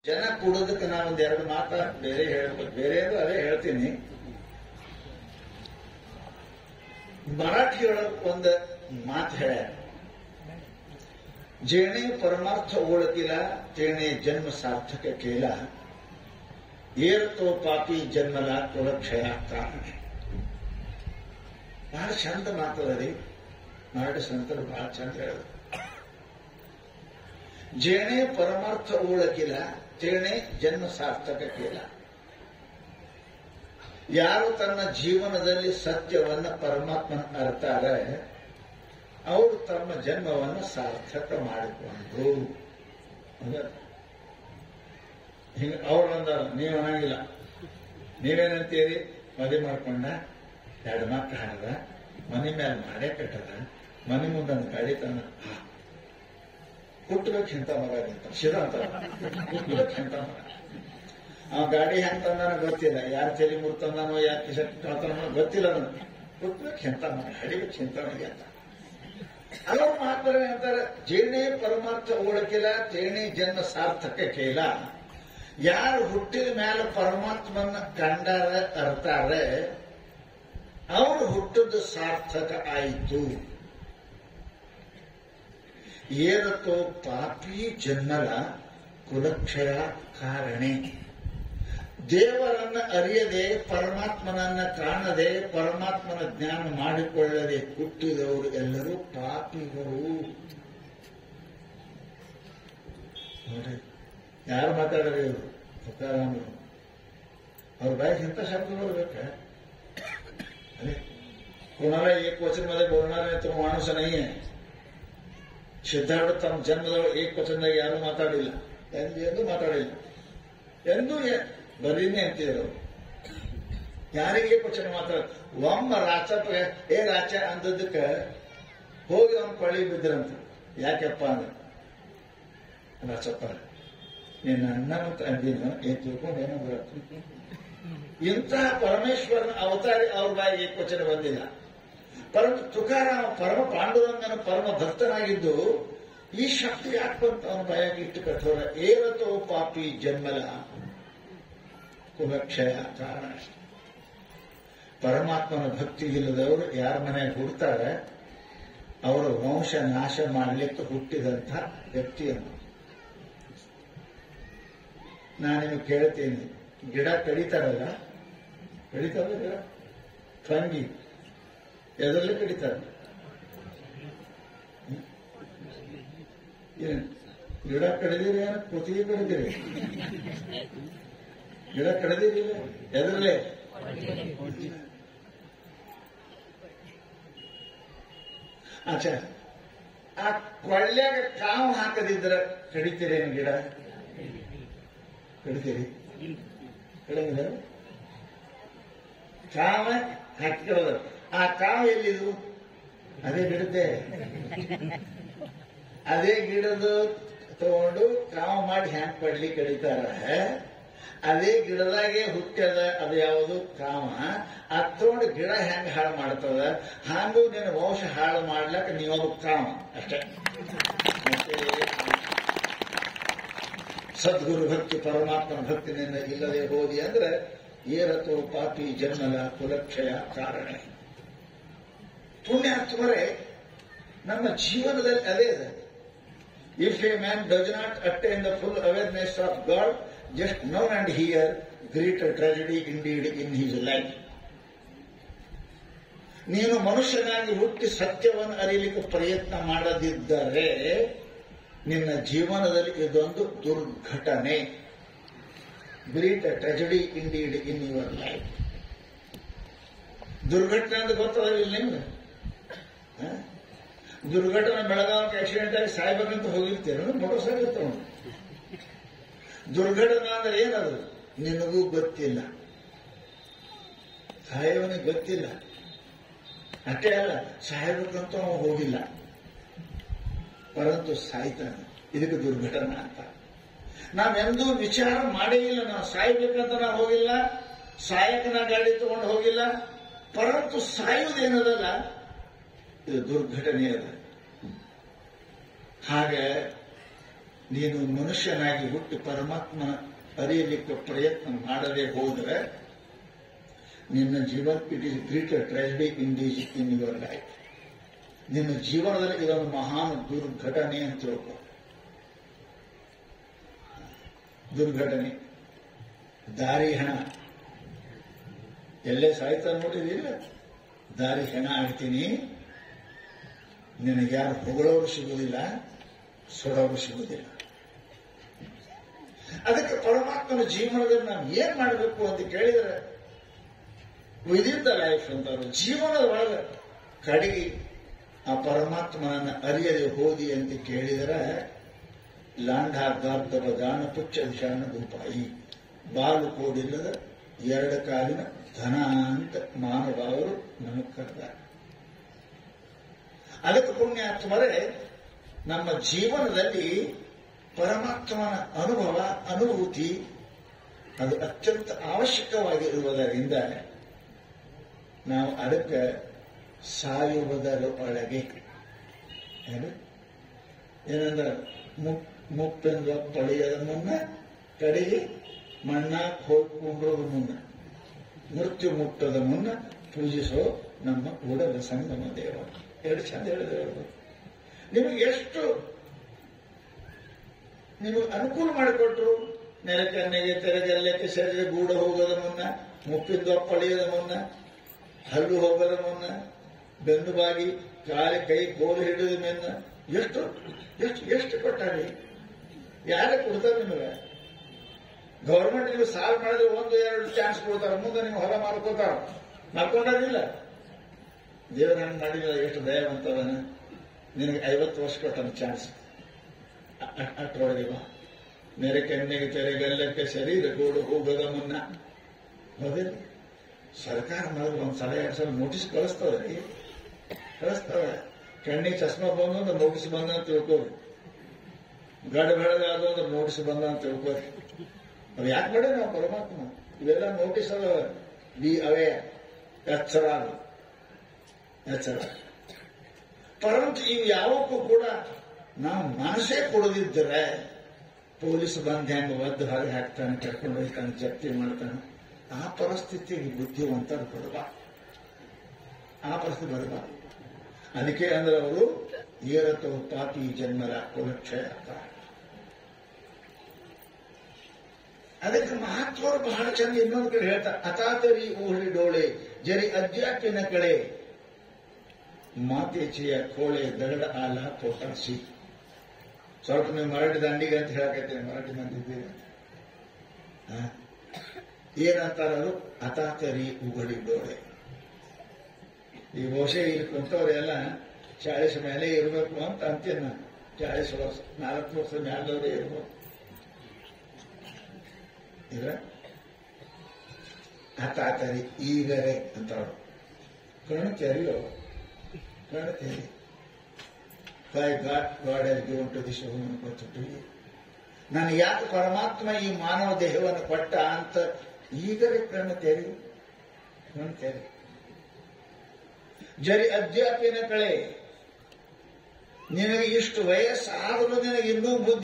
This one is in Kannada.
ಜನ ಕೂಡೋದಕ್ಕೆ ನಾನು ಒಂದ್ ಎರಡು ಮಾತ ಬೇರೆ ಹೇಳ್ಬೇಕು ಬೇರೆ ಅದೇ ಹೇಳ್ತೀನಿ ಮರಾಠಿಯೊಳಗೆ ಒಂದು ಮಾತು ಹೇಳ जेणे परमार्थ ओळखिला तेणे जन्म सार्थक केला ಏರ್ ತೋ ಪಾಪಿ ಜನ್ಮಲ ಕುಲಕ್ಷಯ ಕಾರಣ ಬಹಳ ಚಂದ ಮಾತದ ರೀ ಮರಾಠ ಸಂತರು ಬಹಳ ಚಂದ ಹೇಳೋದು ಜೇಣೆ ಪರಮಾರ್ಥ ಓಳಕಿಲ್ಲ ತೇಣೆ ಜನ್ಮ ಸಾರ್ಥಕ ಕೇಳ ಯಾರು ತನ್ನ ಜೀವನದಲ್ಲಿ ಸತ್ಯವನ್ನ ಪರಮಾತ್ಮನ ಅರ್ತಾರೆ ಅವರು ತಮ್ಮ ಜನ್ಮವನ್ನು ಸಾರ್ಥಕ ಮಾಡಿಕೊಂಡ್ರು ಹಿಂಗ ಅವ್ರಂದ ನೀವು ಅನ್ನಂಗಿಲ್ಲ ನೀವೇನಂತೀರಿ ಮದುವೆ ಮಾಡ್ಕೊಂಡ ಎರಡು ಮಕ್ಕಳು ಹಾಡ್ದ ಮನೆ ಮೇಲೆ ಮಾಡೇ ಕಟ್ಟದ ಮನೆ ಮುಂದೊಂದು ಗಾಡಿ ತಂದ ಹುಟ್ಟಬೇಕು ಇಂಥ ಮಗ ಅಂತ ಶಿರ ಅಂತ ಹುಟ್ಟಬೇಕು ಇಂಥ ಮಗ ಅವ ಗಾಡಿ ಹೆಂಗ್ ತಂದಾನ ಗೊತ್ತಿಲ್ಲ ಯಾರ ತಲೆ ಮುರ್ತಂದಾನೋ ಯಾರ ಕಿಶನ್ ಕಳ್ತಾನೋ ಗೊತ್ತಿಲ್ಲ ನನಗೆ ಹುಟ್ಟಬೇಕು ಇಂಥ ಮಗ ಹಡಿಬೇಕು ಇಂಥ ಮಗ ಅಂತ ಅವರು ಮಹಾತ್ಮರು ಹೇಳ್ತಾರೆ ಜೇಣೆ ಪರಮಾರ್ಥ ಓಳಕಿಲ್ಲ ತೇಣೆ ಜನ್ಮ ಸಾರ್ಥಕ ಕೇಳ ಯಾರು ಹುಟ್ಟಿದ ಮೇಲೆ ಪರಮಾತ್ಮನ ಕಂಡಾರ ಅರ್ತಾರೆ ಅವರು ಹುಟ್ಟದ್ದು ಸಾರ್ಥಕ ಆಯಿತು ಏನತ್ತೋ ಪಾಪಿ ಜನ್ಮಲ ಕುಲಕ್ಷಯ ಕಾರಣೆ ದೇವರನ್ನ ಅರಿಯದೆ ಪರಮಾತ್ಮನನ್ನ ಕಾಣದೆ ಪರಮಾತ್ಮನ ಜ್ಞಾನ ಮಾಡಿಕೊಳ್ಳದೆ ಹುಟ್ಟಿದವರು ಎಲ್ಲರೂ ಪಾಪಿಗಳು ನೋಡ್ರಿ ಯಾರು ಮಾತಾಡೋದು ಇವರು ತುಕಾರಾಮರು ಅವ್ರ ಬಾಯಿಗೆ ಎಂತ ಶಬ್ದ ಬರ್ಬೇಕ ಅದೇ कोणाला एक वचन मध्ये बोलणार नाही तो माणूस नाहीये ಸಿದ್ಧಾರ್ಥ ತಮ್ಮ ಜನ್ಮದೊಳಗೆ ಏಕ ವಚನದಾಗ ಯಾರು ಮಾತಾಡಿಲ್ಲ ಎಂದು ಎಂದೂ ಮಾತಾಡಿಲ್ಲ ಎಂದೂ ಏ- ಬರೀನೇ ಅಂತಿದ್ರು ಯಾರಿಗೆ ಏಕ ವಚನ ಮಾತಾಡ ಒಮ್ಮ ರಾಚಪ್ಪ ಏ ರಾಚ ಅಂದದ್ದಕ್ಕೆ ಹೋಗಿ ಅವ್ನ ಪಳಿ ಬಿದ್ರಂತ ಯಾಕೆಪ್ಪ ಅಂದ್ರೆ ರಾಚಪ್ಪ ನೀನು ಅಣ್ಣನ ಅಂದಿನ ಏನ್ ತಿಳ್ಕೊಂಡು ಏನೋ ಬರುತ್ತೆ ಇಂತಹ ಪರಮೇಶ್ವರನ ಅವತಾರಿ ಅವ್ರ ಬಾಯಿಗೆ ಏಕವಚನ ಬಂದಿಲ್ಲ ಪರಮ ತುಕಾರಾಮ ಪರಮ ಪಾಂಡುರಂಗನ ಪರಮ ಭಕ್ತನಾಗಿದ್ದು ಈ ಶಕ್ತಿ ಯಾಕೆ ಬಂತ ಅವನ ಬಾಯಾಗಿ ಇಟ್ಟು ಕಠೋರ ಏರತೋ ಪಾಪಿ ಜನ್ಮಲ ಕುಲಕ್ಷಯ ಕಾರಣ ಅಷ್ಟೆ. ಪರಮಾತ್ಮನ ಭಕ್ತಿ ಇಲ್ಲದವರು ಯಾರ ಮನೆಗೆ ಹುಡ್ತಾರೆ ಅವರು ವಂಶ ನಾಶ ಮಾಡಲಿಕ್ಕೆ ಹುಟ್ಟಿದಂಥ ವ್ಯಕ್ತಿಯನ್ನು ನಾನು ನಿಮಗೆ ಕೇಳ್ತೀನಿ ಗಿಡ ಕಡಿತಾರಲ್ಲ ಕಡಿತಾರಲ್ಲ ಗಿಡ ಫಂಗಿ ಎದರಲ್ಲಿ ಕಡಿತಾರೆ ಹ್ಮ್? ಏನ್ ಗಿಡ ಕಡಿದಿರಿ ಏನು ಕುತ್ತಿಗೆ ಕಡಿದಿರಿ ಗಿಡ ಕಡಿದಿರಿ ಎದರಲ್ಲೇ ಆಚಾ ಆ ಕೊಳ್ಳ್ಯಾಗ ಕಾವು ಹಾಕದಿದ್ರ ಕಡಿತೀರೇನು ಗಿಡ ಕಡಿತೀರಿ ಕಡಿಂಗಿಲ್ಲ ಕಾವ ಹಾಕಿರೋದು ಆ ಕಾವು ಎಲ್ಲಿದು ಅದೇ ಗಿಡದ್ದೆ ಅದೇ ಗಿಡದ ತಗೊಂಡು ಕಾವು ಮಾಡಿ ಹ್ಯಾಂಗ್ ಪಡ್ಲಿ ಕಡಿತಾರ ಅದೇ ಗಿಡದಾಗೆ ಹುಟ್ಟ್ಯದ ಅದು ಯಾವುದು ಕಾಮ ಅದ್ ತಗೊಂಡು ಗಿಡ ಹೆಂಗ್ ಹಾಳು ಮಾಡ್ತದ ಹಾಂಗೂ ನಿನ್ನ ವಂಶ ಹಾಳು ಮಾಡ್ಲಕ್ಕ ನೀವೊಬ್ಬ ಕಾಮ ಅಷ್ಟೇ ಮತ್ತೆ ಸದ್ಗುರು ಭಕ್ತಿ ಪರಮಾತ್ಮನ ಭಕ್ತಿನಿಂದ ಇಲ್ಲದೆ ಹೋದಿ ಅಂದ್ರೆ ಏರತೋ ಪಾಪಿ ಜನ್ಮಲ ಕುಲಕ್ಷಯ ಕಾರಣ ಪುಣ್ಯಾತ್ಮರೇ ನಮ್ಮ ಜೀವನದಲ್ಲಿ ಅದೇ ಇದೆ if a man does not attain the full awareness of God just know and here great tragedy indeed in his life ನೀನು ಮನುಷ್ಯನಾಗಿ ಹುಟ್ಟಿ ಸತ್ಯವನ್ನು ಅರಿಯಲಿಕ್ಕೆ ಪ್ರಯತ್ನ ಮಾಡದಿದ್ದರೆ ನಿನ್ನ ಜೀವನದಲ್ಲಿ ಇದೊಂದು ದುರ್ಘಟನೆ great tragedy indeed in your life ದುರ್ಘಟನೆ ಅಂತ ಗೊತ್ತದಿಲ್ಲ ನಿಮ್ಗೆ ಹ? ದುರ್ಘಟನೆ ಬೆಳಗಾವಿಗೆ ಆಕ್ಸಿಡೆಂಟ್ ಆಗಿ ಸಾಯ್ಬೇಕಂತ ಹೋಗಿರ್ತೀರ ಮೋಟರ್ ಸೈಕಲ್ ತಗೊಂಡು ದುರ್ಘಟನೆ ಅಂದ್ರೆ ಏನದು ನಿನಗೂ ಗೊತ್ತಿಲ್ಲ ಸಾಯವನಿಗೆ ಗೊತ್ತಿಲ್ಲ ಅಷ್ಟೇ ಅಲ್ಲ ಸಾಯಬೇಕಂತ ಅವನು ಹೋಗಿಲ್ಲ ಪರಂತು ಸಾಯ್ತಾನೆ ಇದಕ್ಕೆ ದುರ್ಘಟನೆ ಅಂತ ನಾವೆಂದೂ ವಿಚಾರ ಮಾಡೇ ಇಲ್ಲ ನಾವು ಸಾಯ್ಬೇಕಂತ ನಾವು ಹೋಗಿಲ್ಲ ಸಾಯಕ ನಾ ಗಾಡಿ ತಗೊಂಡು ಹೋಗಿಲ್ಲ ಪರಂತು ಸಾಯುವುದೇನದಲ್ಲ ಇದು ದುರ್ಘಟನೆ ಅದ ಹಾಗೆ ನೀನು ಮನುಷ್ಯನಾಗಿ ಹುಟ್ಟಿ ಪರಮಾತ್ಮನ ಅರಿಯಲಿಕ್ಕೆ ಪ್ರಯತ್ನ ಮಾಡದೆ ಹೋದರೆ ನಿನ್ನ ಜೀವನ it is greater tragedy in this in your life ನಿನ್ನ ಜೀವನದಲ್ಲಿ ಇದೊಂದು ಮಹಾನ್ ದುರ್ಘಟನೆ ಅಂತ ತಿಳ್ಕೊ ದುರ್ಘಟನೆ ದಾರಿ ಹಣ ಎಲ್ಲೇ ಸಾಯ್ತಾ ನೋಡಿದಿಲ್ಲ ದಾರಿ ಹೆಣ ಆಗ್ತೀನಿ ನಿನಗೆ ಯಾರು ಹೊಗಳೋರು ಸಿಗುವುದಿಲ್ಲ ಸುಡೋರು ಸಿಗುವುದಿಲ್ಲ ಅದಕ್ಕೆ ಪರಮಾತ್ಮನ ಜೀವನದಲ್ಲಿ ನಾವು ಏನ್ ಮಾಡಬೇಕು ಅಂತ ಕೇಳಿದರೆ ವಿದಿನ್ ದ ಲೈಫ್ ಅಂತಾರೆ ಜೀವನದ ಒಳಗೆ ಕಡೆಗೆ ಆ ಪರಮಾತ್ಮನನ್ನ ಅರಿಯದೆ ಹೋದಿ ಅಂತ ಕೇಳಿದರೆ ಲಾಂಢಾರ್ಧಾರ್ಥವ ದಾನ ಪುಚ್ಚ ದಿಶಾನ ರೂಪಾಯಿ ಬಾಲು ಕೋಡಿಲ್ಲದ ಎರಡು ಕಾಲಿನ ಧನ ಅಂತ ಮಾನವರು ನಮಗೆ ಕರೆದ ಅದಕ್ಕೆ ಪುಣ್ಯಾತ್ಮರೇ ನಮ್ಮ ಜೀವನದಲ್ಲಿ ಪರಮಾತ್ಮನ ಅನುಭವ ಅನುಭೂತಿ ಅದು ಅತ್ಯಂತ ಅವಶ್ಯಕವಾಗಿರುವುದರಿಂದ ನಾವು ಅದಕ್ಕೆ ಸಾಯುವುದರ ಒಳಗೆ ಏನು ಏನಂದ್ರೆ ಮುಪ್ಪೆಂದು ಪಡೆಯದ ಮುನ್ನ ಕಡೆಗೆ ಮಣ್ಣಾಗ ಹೋಗ್ಕೊಂಡ್ರದ ಮುನ್ನ ಮೃತ್ಯು ಮುಟ್ಟದ ಮುನ್ನ ಪೂಜಿಸೋ ನಮ್ಮ ಉಡದ ಸಂಗಮ ದೇವ ಎರಡು ಚಂದ ಹೇಳಿದ್ರೆ ನಿಮಗೆ ಎಷ್ಟು ನಿಮಗೆ ಅನುಕೂಲ ಮಾಡಿಕೊಟ್ರು ನೆಲಕನ್ನೆಗೆ ತೆರೆಗೆಲ್ಲಕ್ಕೆ ಸೆರೆಗೆ ಗೂಡ ಹೋಗೋದ ಮುನ್ನ ಮುಪ್ಪಿಂದು ಪಡೆಯದ ಮುನ್ನ ಹಲ್ಲು ಹೋಗೋದ ಮುನ್ನ ಬೆನ್ನು ಬಾಗಿ ಕಾಲಿ ಕೈ ಕೋಲು ಹಿಡಿದ ಮುನ್ನ ಎಷ್ಟು ಎಷ್ಟು ಎಷ್ಟು ಕೊಟ್ಟಾರಿ ಯಾರೇ ಕೊಡ್ತಾರೆ ನಿಮಗೆ ಗೌರ್ಮೆಂಟ್ ನೀವು ಸಾಲ ಮಾಡಿದ್ರೆ ಒಂದು ಎರಡು ಚಾನ್ಸ್ ಕೊಡ್ತಾರೆ ಮುಂದೆ ನೀವು ಹೊಲ ಮಾಡ್ಕೋತಾರ ಮಾಡ್ಕೊಂಡಾರಿಲ್ಲ ದೇವರ ಹಂಗೆ ಮಾಡಿಲ್ಲ ಎಷ್ಟು ದಯವಂತವನ ನಿನಗೆ ಐವತ್ತು ವರ್ಷ ಕೊಟ್ಟನ ಚಾನ್ಸ್ ಅಷ್ಟರೊಳಗೆ ಬಾ ನೆರೆ ಕೆನ್ನೆಗೆ ತೆರೆಗೆಲ್ಲಕ್ಕೆ ಶರೀರ ಗೂಡು ಹೋಗೋದ ಮುನ್ನ ಹೌದಿಲ್ಲ ಸರ್ಕಾರ ಮಾಡಿದ್ರೆ ಒಂದು ಸಲ ಎರಡು ಸಲ ನೋಟಿಸ್ ಕಳಿಸ್ತವ್ರಿ ಕಳಿಸ್ತವೆ ಕಣ್ಣಿಗೆ ಚಸ್ಮಾ ಬಂದು ಅಂದ್ರೆ ನೋಟಿಸ್ ಬಂದ ಅಂತ ತಿಳ್ಕೋರಿ ಗಡ ಬೆಳಗಾದ ಅಂದ್ರೆ ನೋಟಿಸ್ ಬಂದ ಅಂತ ತಿಳ್ಕೋರಿ ಅವು ಯಾಕೆ ಮಾಡಿ ನಾವು ಪರಮಾತ್ಮ ಇವೆಲ್ಲ ನೋಟಿಸ್ ಅದ ಬಿ ಅವೇ ಎಚ್ಚರ ಅದು. ಎಚ್ಚರ ಪರಂತು ಇವು ಯಾವಕ್ಕೂ ಕೂಡ ನಾವು ಮನಸ್ಸೇ ಕೊಡದಿದ್ದರೆ ಪೊಲೀಸ್ ಬಂದ್ ಹೆಂಗ ಒದ್ದು ಹೊರಗೆ ಹಾಕ್ತಾನೆ ಕರ್ಕೊಂಡು ಹೋಗ್ತಾನೆ ಜಪ್ತಿ ಮಾಡ್ತಾನೆ ಆ ಪರಿಸ್ಥಿತಿಗೆ ಬುದ್ಧಿವಂತರು ಬರಬ ಆ ಪರಿಸ್ಥಿತಿ ಬರಬ ಅದಕ್ಕೆ ಅಂದ್ರೆ ಅವರು ಏರತೋ ಪಾಪಿ ಜನ್ಮರ ಕುಲಕ್ಷಯ ಅದಕ್ಕೆ ಮಹಾತ್ಮರು ಬಹಳ ಚಂದ ಇನ್ನೊಂದು ಕಡೆ ಹೇಳ್ತಾರೆ ಅತಾತರಿ ಊಹಳಿ ಡೋಳೆ ಜರಿ ಅಧ್ಯಾತ್ಮಿನ ಕಡೆ ಮಾತೇಚಿಯ ಕೋಳೆ ದಗಡ ಆಲ ಪೋಟಾಸಿ ಸ್ವಲ್ಪ ನೀವು ಮರಾಠಿ ದಂಡಿಗೆ ಅಂತ ಹೇಳಕೈತೆ ಮರಾಠಿ ಮಂದಿದ್ದೀರಿ ಹ? ಏನಂತಾರ ಅದು ಅತಾತರಿ ಉಗಡಿ ಡೋಳೆ ಈ ಬಹುಶಃ ಇಲ್ಲಿ ಕುಂತವ್ರೆಲ್ಲ ಚಾಳಿಸ್ ಮೇಲೆ ಇರಬೇಕು ಅಂತ ಅಂತೀನಿ ನಾನು ಚಾಳಿಸ್ ವರ್ಷ ನಾಲ್ಕು ವರ್ಷ ಮೇಲವರೇ ಇರ್ಬೇಕು ಇರ ಅತಾತರಿ ಈಗರೆ ಅಂತಾರು ಕಣ್ಣು ತೆರೆಯೋ ಕಣ್ಣು ತೆರಿ by God God has given to this woman to you ನಾನು ಯಾಕೆ ಪರಮಾತ್ಮ ಈ ಮಾನವ ದೇಹವನ್ನು ಕೊಟ್ಟ ಅಂತ ಈಗಲೇ ಕಣ್ಣು ತೆರಿ ಕಣ್ಣು ತೆರಿ ಜರಿ ಅಧ್ಯಾಪಿನ ಕಳೆ ನಿನಗೆ ಇಷ್ಟು ವಯಸ್ಸಾದರೂ ನಿನಗೆ ಇನ್ನೂ ಬುದ್ಧಿ